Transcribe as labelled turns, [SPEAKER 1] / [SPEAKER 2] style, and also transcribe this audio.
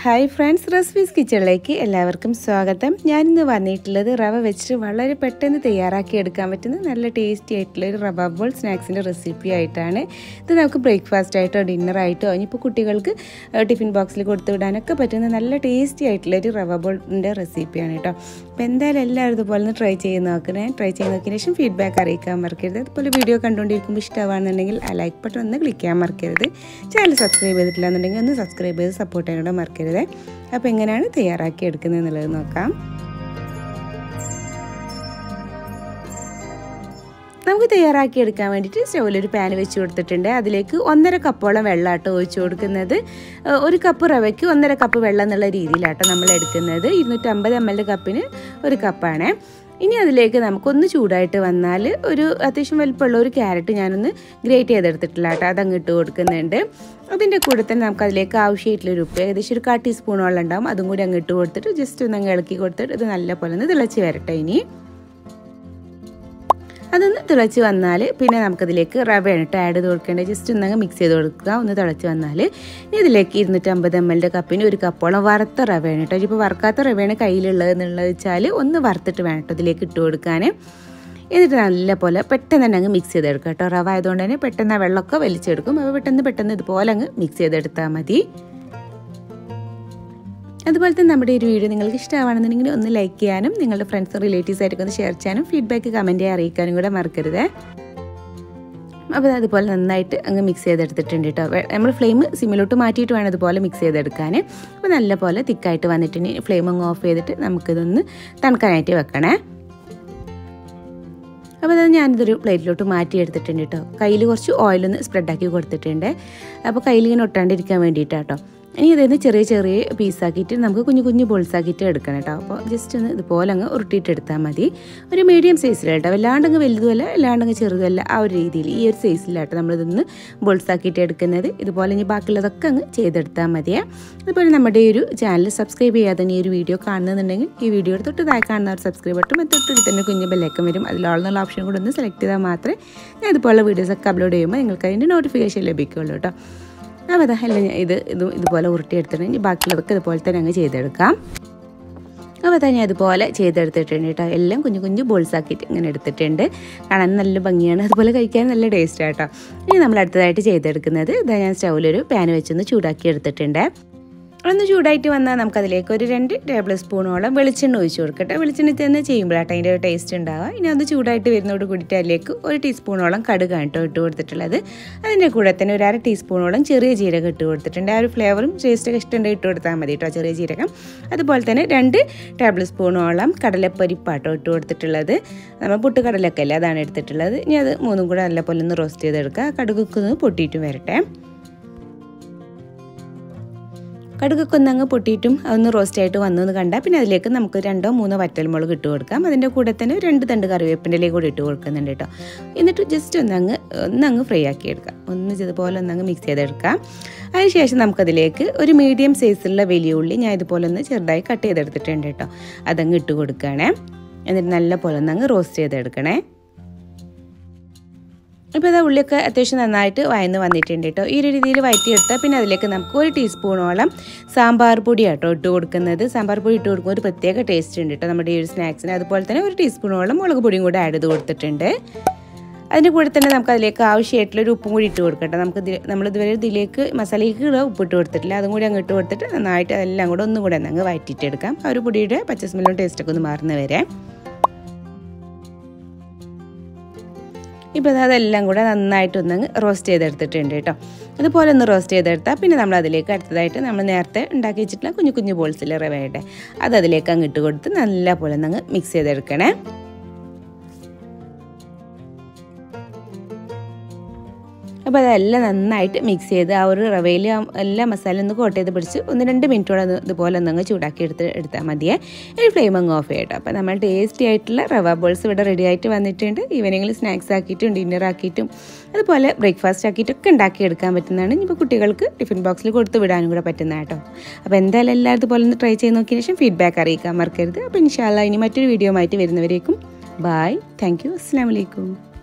[SPEAKER 1] hi friends recipes കിച്ചണിലേക്ക് എല്ലാവർക്കും സ്വാഗതം ഞാനിന്ന് വന്നിട്ടുള്ളത് റവ വെച്ചിട്ട് വളരെ പെട്ടെന്ന് തയ്യാറാക്കി എടുക്കാൻ പറ്റുന്ന നല്ല ടേസ്റ്റി ആയിട്ടുള്ള ഒരു റവ ബോൾ സ്നാക്സിൻ്റെ റെസിപ്പി ആയിട്ടാണ് ഇത് നമുക്ക് ബ്രേക്ക്ഫാസ്റ്റ് ആയിട്ടോ ഡിന്നറായിട്ടോ ഇനിയിപ്പോൾ കുട്ടികൾക്ക് ടിഫിൻ ബോക്സിൽ കൊടുത്തു വിടാനൊക്കെ പറ്റുന്ന നല്ല ടേസ്റ്റി ആയിട്ടുള്ള ഒരു റവ ബോളിൻ്റെ റെസിപ്പിയാണ് കേട്ടോ അപ്പോൾ എന്തായാലും എല്ലാവരും ഇതുപോലെ ഒന്ന് ട്രൈ ചെയ്ത് നോക്കണേ ട്രൈ ചെയ്ത് നോക്കിയതിന് ശേഷം ഫീഡ്ബാക്ക് അറിയിക്കാൻ മറക്കരുത് അതുപോലെ വീഡിയോ കണ്ടുകൊണ്ടിരിക്കുമ്പോൾ ഇഷ്ടമാണെന്നുണ്ടെങ്കിൽ ആ ലൈക്ക് ബട്ടൺ ഒന്ന് ക്ലിക്ക് ചെയ്യാൻ മറക്കരുത് ചാനൽ സബ്സ്ക്രൈബ് ചെയ്തിട്ടില്ല എന്നുണ്ടെങ്കിൽ ഒന്ന് സബ്സ്ക്രൈബ് ചെയ്ത് സപ്പോർട്ട് ചെയ്യാൻ മറക്കരുത് അപ്പോൾ എങ്ങനെയാണ് തയ്യാറാക്കി എടുക്കുന്നത് എന്നുള്ളത് നോക്കാം നമുക്ക് തയ്യാറാക്കി എടുക്കാൻ വേണ്ടിയിട്ട് സ്റ്റൗവിലൊരു പാൻ വെച്ച് കൊടുത്തിട്ടുണ്ട് അതിലേക്ക് ഒന്നര കപ്പോളം വെള്ളമാട്ടോ ഒഴിച്ചു കൊടുക്കുന്നത് ഒരു കപ്പ് റവയ്ക്ക് ഒന്നര കപ്പ് വെള്ളം എന്നുള്ള രീതിയിലാട്ടോ നമ്മൾ എടുക്കുന്നത് ഇരുന്നൂറ്റമ്പത് എം എൽ കപ്പിന് ഒരു കപ്പാണ് ഇനി അതിലേക്ക് നമുക്കൊന്ന് ചൂടായിട്ട് വന്നാൽ ഒരു അത്യാവശ്യം വലിപ്പമുള്ള ഒരു ക്യാരറ്റ് ഞാനൊന്ന് ഗ്രേറ്റ് ചെയ്തെടുത്തിട്ടില്ല കേട്ടോ അതങ്ങ് ഇട്ട് കൊടുക്കുന്നുണ്ട് അതിൻ്റെ കൂടെ തന്നെ നമുക്ക് അതിലേക്ക് ആവശ്യമായിട്ടുള്ളൊരു ഉപ്പ് ഏകദേശം ഒരു കാ ടീസ്പൂണോളം ഉണ്ടാവും അതും കൂടി അങ്ങ് ഇട്ട് കൊടുത്തിട്ട് ജസ്റ്റ് ഒന്ന് അങ്ങ് ഇളക്കി കൊടുത്തിട്ട് ഇത് നല്ല പോലെ ഒന്ന് തിളച്ച് വരട്ടെ ഇനി അതൊന്ന് തിളച്ച് വന്നാൽ പിന്നെ നമുക്കതിലേക്ക് റവയാണ് കേട്ടോ ആഡ് ചെയ്ത് കൊടുക്കേണ്ടത് ജസ്റ്റ് ഒന്നങ്ങ് മിക്സ് ചെയ്ത് കൊടുക്കുക ഒന്ന് തിളച്ച് വന്നാൽ ഇനി ഇതിലേക്ക് ഇരുന്നൂറ്റമ്പത് എം എല്ലിൻ്റെ കപ്പിന് ഒരു കപ്പോളം വറുത്ത റവയാണ് കേട്ടോ ഇപ്പോൾ വറുക്കാത്ത റവയാണ് കയ്യിലുള്ളത് എന്നുള്ളത് വെച്ചാൽ ഒന്ന് വറുത്തിട്ട് വേണം കേട്ടോ ഇതിലേക്ക് ഇട്ട് കൊടുക്കാൻ എന്നിട്ട് നല്ല പോലെ പെട്ടെന്ന് തന്നെ അങ്ങ് മിക്സ് ചെയ്തെടുക്കുക കേട്ടോ റവ ആയതുകൊണ്ട് തന്നെ പെട്ടെന്ന് ആ വെള്ളമൊക്കെ വലിച്ചെടുക്കും അപ്പോൾ പെട്ടെന്ന് പെട്ടെന്ന് ഇതുപോലെ അങ്ങ് മിക്സ് ചെയ്തെടുത്താൽ മതി അതുപോലെ തന്നെ നമ്മുടെ ഒരു വീഡിയോ നിങ്ങൾക്ക് ഇഷ്ടമാണെന്നുണ്ടെങ്കിൽ ഒന്ന് ലൈക്ക് ചെയ്യാനും നിങ്ങളുടെ ഫ്രണ്ട്സും റിലേറ്റീവ്സ് ആയിട്ടൊക്കെ ഒന്ന് ഷെയർ ചെയ്യാനും ഫീഡ്ബാക്ക് കമൻറ്റ് ചെയ്യാൻ അറിയിക്കാനും കൂടെ മറക്കരുത് അപ്പോൾ അതുപോലെ നന്നായിട്ട് അങ്ങ് മിക്സ് ചെയ്തെടുത്തിട്ടുണ്ട് കേട്ടോ നമ്മൾ ഫ്ലെയിം സിമ്മിലോട്ട് മാറ്റിയിട്ട് വേണം അതുപോലെ മിക്സ് ചെയ്തെടുക്കാൻ അപ്പോൾ നല്ല പോലെ തിക്കായിട്ട് വന്നിട്ടുണ്ട് ഫ്ലെയിം അങ്ങ് ഓഫ് ചെയ്തിട്ട് നമുക്കിതൊന്ന് തണുക്കാനായിട്ട് വെക്കണേ അപ്പോൾ അത് ഞാനിതൊരു പ്ലേറ്റിലോട്ട് മാറ്റി എടുത്തിട്ടുണ്ട് കേട്ടോ കയ്യിൽ കുറച്ച് ഓയിലൊന്ന് സ്പ്രെഡാക്കി കൊടുത്തിട്ടുണ്ട് അപ്പോൾ കയ്യിൽ ഇങ്ങനെ ഒട്ടാണ്ടിരിക്കാൻ വേണ്ടിയിട്ടാട്ടോ ഇനി ഇതിന് ചെറിയ ചെറിയ പീസാക്കിയിട്ട് നമുക്ക് കുഞ്ഞു കുഞ്ഞു ബോൾസാക്കിയിട്ട് എടുക്കണം കേട്ടോ അപ്പോൾ ജസ്റ്റ് ഒന്ന് ഇതുപോലെ അങ്ങ് ഉരുട്ടിയിട്ട് എടുത്താൽ മതി ഒരു മീഡിയം സൈസിൽ കേട്ടോ വല്ലാണ്ടങ്ങ് വലുതുമല്ല വല്ലാണ്ടങ്ങ് ചെറുതുമല്ല ആ ഒരു രീതിയിൽ ഈ ഒരു സൈസിലാട്ടോ നമ്മളിതൊന്ന് ബോൾസാക്കിയിട്ട് എടുക്കുന്നത് ഇതുപോലെ ഇനി ബാക്കിയുള്ളതൊക്കെ അങ്ങ് ചെയ്തെടുത്താൽ മതിയേ അതുപോലെ നമ്മുടെ ഈ ഒരു ചാനൽ സബ്സ്ക്രൈബ് ചെയ്യാതെ ഈ ഒരു വീഡിയോ കാണുന്നുണ്ടെങ്കിൽ ഈ വീഡിയോ തൊട്ട് താഴെ കാണുന്ന ഒരു സബ്സ്ക്രൈബ് ബട്ടും തൊട്ട് തന്നെ കുഞ്ഞു ബെല്ലേക്കം വരും അതിലുള്ള ഓപ്ഷൻ കൂടെ ഒന്ന് സെലക്ട് ചെയ്താൽ മാത്രമേ ഞാൻ ഇതുപോലുള്ള വീഡിയോസൊക്കെ അപ്ലോഡ് ചെയ്യുമ്പോൾ നിങ്ങൾക്ക് അതിൻ്റെ നോട്ടിഫിക്കേഷൻ ലഭിക്കുള്ളൂ കേട്ടോ അപ്പോൾ അതാ എല്ലാം ഇത് ഇത് ഇതുപോലെ ഉരുട്ടിയെടുത്തിട്ടുണ്ടെങ്കിൽ ബാക്കിയുള്ളതൊക്കെ ഇതുപോലെ തന്നെ അങ്ങ് ചെയ്തെടുക്കാം അപ്പോൾ അതാ ഞാൻ ഇതുപോലെ ചെയ്തെടുത്തിട്ടുണ്ട് കേട്ടോ എല്ലാം കുഞ്ഞു കുഞ്ഞു ബോൾസ് ആക്കിയിട്ട് ഇങ്ങനെ എടുത്തിട്ടുണ്ട് കാണാൻ നല്ല ഭംഗിയാണ് അതുപോലെ കഴിക്കാൻ നല്ല ടേസ്റ്റ് കേട്ടോ ഇനി നമ്മൾ അടുത്തതായിട്ട് ചെയ്തെടുക്കുന്നത് ഇതാ ഞാൻ സ്റ്റൗവിലൊരു പാൻ വെച്ചൊന്ന് ചൂടാക്കി എടുത്തിട്ടുണ്ട് ഒന്ന് ചൂടായിട്ട് വന്നാൽ നമുക്കതിലേക്ക് ഒരു രണ്ട് ടേബിൾ സ്പൂണോളം വെളിച്ചെണ്ണ ഒഴിച്ച് കൊടുക്കട്ടെ വെളിച്ചെണ്ണ തന്നെ ചെയ്യുമ്പോഴാട്ടോ അതിൻ്റെ ടേസ്റ്റ് ഉണ്ടാവുക ഇനി അത് ചൂടായിട്ട് വരുന്നതോട് കൂടിയിട്ട് അതിലേക്ക് ഒരു ടീസ്പൂണോളം കടുകാണ് കേട്ടോ ഇട്ട് കൊടുത്തിട്ടുള്ളത് അതിൻ്റെ കൂടെ തന്നെ ഒരു അര ടീസ്പൂണോളം ചെറിയ ജീരകം ഇട്ട് കൊടുത്തിട്ടുണ്ട് ആ ഒരു ഫ്ലേവറും ടേസ്റ്റൊക്കെ ഇഷ്ടമുണ്ടെങ്കിൽ ഇട്ട് കൊടുത്താൽ മതി കേട്ടോ ചെറിയ ജീരകം അതുപോലെ തന്നെ രണ്ട് ടേബിൾ സ്പൂണോളം കടലപ്പരിപ്പാട്ടോ ഇട്ട് കൊടുത്തിട്ടുള്ളത് നമ്മൾ പുട്ട് കടലൊക്കെ അല്ലേ അതാണ് എടുത്തിട്ടുള്ളത് ഇനി അത് മൂന്നും കൂടെ നല്ലപോലെ ഒന്ന് റോസ്റ്റ് ചെയ്തെടുക്കുക കടുകൊക്കെ ഒന്ന് പൊട്ടിയിട്ടും വരട്ടെ കടുകൊക്കെ ഒന്ന് അങ്ങ് പൊട്ടിയിട്ടും അതൊന്ന് റോസ്റ്റ് ആയിട്ട് വന്നു എന്ന് കണ്ടാൽ പിന്നെ അതിലേക്ക് നമുക്ക് രണ്ടോ മൂന്നോ വറ്റൽമുളക് ഇട്ട് കൊടുക്കാം അതിൻ്റെ കൂടെ തന്നെ രണ്ട് തണ്ട് കറിവേപ്പിൻ്റെ ഇലയും കൂടി ഇട്ട് കൊടുക്കുന്നുണ്ട് കേട്ടോ എന്നിട്ട് ജസ്റ്റ് ഒന്ന് അങ്ങ് ഒന്ന് അങ്ങ് ഫ്രൈ ആക്കി എടുക്കാം ഒന്ന് ഇതുപോലെ ഒന്ന് അങ്ങ് മിക്സ് ചെയ്തെടുക്കാം അതിനുശേഷം നമുക്കതിലേക്ക് ഒരു മീഡിയം സൈസിലുള്ള വലിയ ഉള്ളി ഞാൻ ഇതുപോലെ ഒന്ന് ചെറുതായി കട്ട് ചെയ്തെടുത്തിട്ടുണ്ട് കേട്ടോ അതങ്ങ് ഇട്ട് കൊടുക്കുകയാണേ എന്നിട്ട് നല്ല പോലെ ഒന്ന് അങ്ങ് റോസ്റ്റ് ചെയ്തെടുക്കണേ ഇപ്പോൾ ഇതാ ഉള്ളിയൊക്കെ അത്യാവശ്യം നന്നായിട്ട് വയന്ന് വന്നിട്ടുണ്ട് കേട്ടോ ഈ ഒരു രീതിയിൽ വയറ്റിയെടുത്താൽ പിന്നെ അതിലേക്ക് നമുക്ക് ഒരു ടീസ്പൂണോളം സാമ്പാർ പൊടി കേട്ടോ ഇട്ട് കൊടുക്കുന്നത് സാമ്പാർ പൊടി ഇട്ട് കൊടുക്കുമ്പോൾ ഒരു പ്രത്യേക ടേസ്റ്റ് ഉണ്ട് കേട്ടോ നമ്മുടെ ഈ ഒരു സ്നാക്സിന് അതുപോലെ തന്നെ ഒരു ടീസ്പൂണോളം മുളക് പൊടിയും കൂടെ ആഡ് ചെയ്ത് കൊടുത്തിട്ടുണ്ട് അതിൻ്റെ കൂടെ തന്നെ നമുക്ക് അതിലേക്ക് ആവശ്യമായിട്ടുള്ള ഒരു ഉപ്പും കൂടി ഇട്ട് കൊടുക്കട്ടെ നമുക്ക് നമ്മൾ ഇതുവരെ ഇതിലേക്ക് മസാലയ്ക്ക് ഉപ്പ് ഇട്ട് കൊടുത്തിട്ടില്ല അതും കൂടി അങ്ങ് ഇട്ട് കൊടുത്തിട്ട് നന്നായിട്ട് അതെല്ലാം കൂടെ ഒന്നും കൂടെ അങ്ങ് വയറ്റിയിട്ടെടുക്കാം ആ ഒരു പൊടിയുടെ പച്ച സ്മെല്ലും ടേസ്റ്റൊക്കെ ഒന്ന് മാറുന്ന വരെ ഇപ്പോൾ അതെല്ലാം കൂടെ നന്നായിട്ട് ഒന്ന് റോസ്റ്റ് ചെയ്തെടുത്തിട്ടുണ്ട് കേട്ടോ അതുപോലെ ഒന്ന് റോസ്റ്റ് ചെയ്തെടുത്താൽ പിന്നെ നമ്മൾ അതിലേക്ക് അടുത്തതായിട്ട് നമ്മൾ നേരത്തെ ഉണ്ടാക്കി വെച്ചിട്ടുള്ള കുഞ്ഞു കുഞ്ഞു ബോൾസിൽ റവയുടെ അത് അതിലേക്ക് അങ്ങ് ഇട്ട് കൊടുത്ത് നല്ല പോലെ ഒന്ന് മിക്സ് ചെയ്തെടുക്കണേ അപ്പോൾ അതെല്ലാം നന്നായിട്ട് മിക്സ് ചെയ്ത് ആ ഒരു റവയിൽ എല്ലാ മസാല ഒന്ന് കോട്ട് ചെയ്ത് പിടിച്ച് ഒന്ന് രണ്ട് മിനിറ്റോടെ ഇതുപോലെ ഒന്നങ്ങ് ചൂടാക്കി എടുത്ത് എടുത്താൽ മതിയേ ഒരു ഫ്ലെയിം അങ്ങ് ഓഫ് ചെയ്യട്ടോ അപ്പോൾ നമ്മൾ ടേസ്റ്റി ആയിട്ടുള്ള റവ ബോൾസ് ഇവിടെ റെഡി ആയിട്ട് വന്നിട്ടുണ്ട് ഈവനിങ്ങിൽ സ്നാക്സ് ആക്കിയിട്ടും ഡിന്നർ ആക്കിയിട്ടും അതുപോലെ ബ്രേക്ക്ഫാസ്റ്റ് ആക്കിയിട്ടൊക്കെ ഉണ്ടാക്കി എടുക്കാൻ പറ്റുന്നതാണ് ഇനിയിപ്പോൾ കുട്ടികൾക്ക് ടിഫിൻ ബോക്സിൽ കൊടുത്ത് വിടാനും കൂടെ പറ്റുന്ന കേട്ടോ അപ്പോൾ എന്തായാലും എല്ലാവരും ഇതുപോലെ ഒന്ന് ട്രൈ ചെയ്ത് നോക്കിയ ശേഷം ഫീഡ്ബാക്ക് അറിയിക്കാൻ മറക്കരുത് അപ്പോൾ ഇൻഷാല്ല ഇനി മറ്റൊരു വീഡിയോ ആയിട്ട് വരുന്നവരേക്കും ബായ് താങ്ക് യു അസ്സാം വലൈക്കും